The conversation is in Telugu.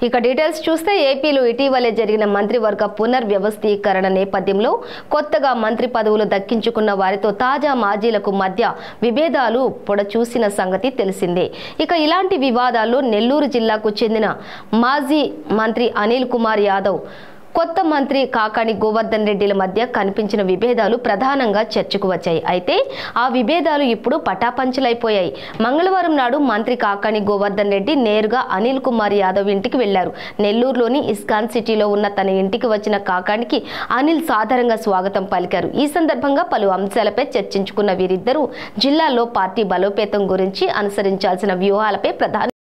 ఇక డీటెయిల్స్ చూస్తే ఏపీలో ఇటీవలే జరిగిన మంత్రివర్గ పునర్వ్యవస్థీకరణ నేపథ్యంలో కొత్తగా మంత్రి పదవులు దక్కించుకున్న వారితో తాజా మాజీలకు మధ్య విభేదాలు పొడచూసిన సంగతి తెలిసిందే ఇక ఇలాంటి వివాదాల్లో నెల్లూరు జిల్లాకు చెందిన మాజీ మంత్రి అనిల్ కుమార్ యాదవ్ కొత్త మంత్రి కాకాని గోవర్ధన్ రెడ్డిల మధ్య కనిపించిన విభేదాలు ప్రధానంగా చర్చకు వచ్చాయి అయితే ఆ విభేదాలు ఇప్పుడు పటాపంచలైపోయాయి మంగళవారం నాడు మంత్రి కాకాని గోవర్ధన్ రెడ్డి నేరుగా అనిల్ కుమార్ యాదవ్ ఇంటికి వెళ్లారు నెల్లూరులోని ఇస్కాన్ సిటీలో ఉన్న తన ఇంటికి వచ్చిన కాకానికి అనిల్ సాదరంగా స్వాగతం పలికారు ఈ సందర్భంగా పలు అంశాలపై చర్చించుకున్న వీరిద్దరూ జిల్లాలో పార్టీ బలోపేతం గురించి అనుసరించాల్సిన వ్యూహాలపై ప్రధాన